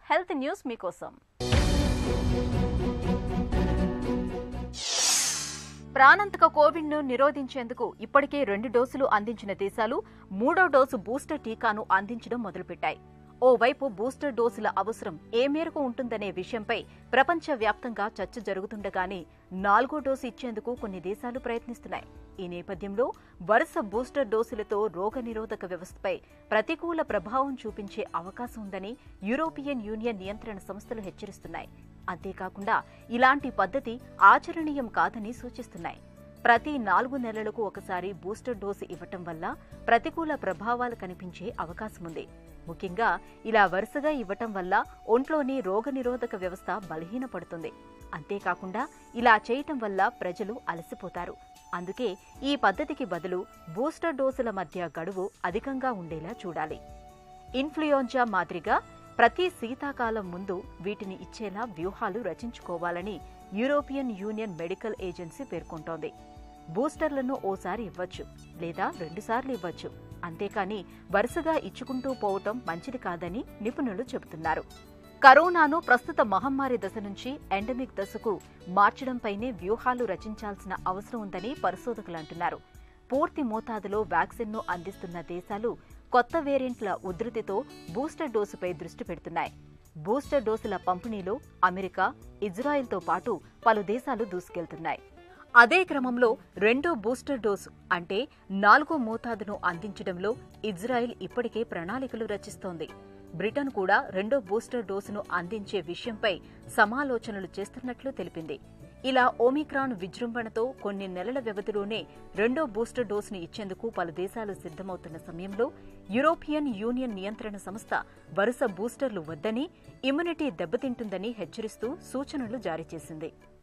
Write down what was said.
health news మీకోసం ప్రాణాంతక Covid ను నిరోధించేందుకు ఇప్పటికే రెండు డోసులు అందించిన దేశాలు మూడో డోసు బూస్టర్ టీకాను అందించడం మొదలుపెట్టాయి ఓవైపు బూస్టర్ డోసుల అవసరం ఏ మేరకు ఉంటుందనే విషయంపై ప్రపంచవ్యాప్తంగా చర్చ జరుగుతుండగానే నాలుగో డోసు ఇచ్చేందుకు కొన్ని దేశాలు ప్రయత్నిస్తున్నాయి ఈ నేపథ్యంలో వరుస బూస్టర్ డోసులతో రోగనిరోధక వ్యవస్థపై ప్రతికూల ప్రభావం చూపించే అవకాశం ఉందని యూరోపియన్ యూనియన్ నియంత్రణ సంస్థలు హెచ్చరిస్తున్నాయి అంతేకాకుండా ఇలాంటి పద్ధతి ఆచరణీయం కాదని సూచిస్తున్నాయి ప్రతి నాలుగు నెలలకు ఒకసారి బూస్టర్ డోసు ఇవ్వటం వల్ల ప్రతికూల ప్రభావాలు కనిపించే అవకాశం ఉంది ముఖ్యంగా ఇలా వరుసగా ఇవ్వటం వల్ల ఒంట్లోని రోగనిరోధక వ్యవస్థ బలహీనపడుతుంది అంతేకాకుండా ఇలా చేయటం వల్ల ప్రజలు అలసిపోతారు అందుకే ఈ పద్ధతికి బదులు బూస్టర్ డోసుల మధ్య గడువు అధికంగా ఉండేలా చూడాలి ఇన్ఫ్లుయెంజా మాదిరిగా ప్రతి శీతాకాలం ముందు వీటిని ఇచ్చేలా వ్యూహాలు రచించుకోవాలని యూరోపియన్ యూనియన్ మెడికల్ ఏజెన్సీ పేర్కొంటోంది బూస్టర్లను ఓసారి ఇవ్వచ్చు లేదా రెండుసార్లు ఇవ్వచ్చు అంతేకాని వరుసగా ఇచ్చుకుంటూ పోవటం మంచిది కాదని నిపుణులు చెబుతున్నారు కరోనాను ప్రస్తుత మహమ్మారి దశ నుంచి ఎండమిక్ దశకు మార్చడంపైనే వ్యూహాలు రచించాల్సిన అవసరం ఉందని పరిశోధకులు అంటున్నారు పూర్తి మోతాదులో వ్యాక్సిన్ను అందిస్తున్న దేశాలు కొత్త వేరియంట్ల ఉధృతితో బూస్టర్ డోసుపై దృష్టి పెడుతున్నాయి బూస్టర్ డోసుల పంపిణీలో అమెరికా ఇజ్రాయెల్తో పాటు పలు దేశాలు దూసుకెళ్తున్నాయి అదే క్రమంలో రెండో బూస్టర్ డోసు అంటే నాలుగో మోతాదును అందించడంలో ఇజ్రాయెల్ ఇప్పటికే ప్రణాళికలు రచిస్తోంది బ్రిటన్ కూడా రెండో బూస్టర్ డోసును అందించే విషయంపై సమాలోచనలు చేస్తున్నట్లు తెలిపింది ఇలా ఓమిక్రాన్ విజృంభణతో కొన్ని నెలల వ్యవధిలోనే రెండో బూస్టర్ డోసును ఇచ్చేందుకు పలు దేశాలు సిద్ధమవుతున్న సమయంలో యూరోపియన్ యూనియన్ నియంత్రణ సంస్థ వరుస బూస్టర్లు వద్దని ఇమ్యూనిటీ దెబ్బతింటుందని హెచ్చరిస్తూ సూచనలు జారీ చేసింది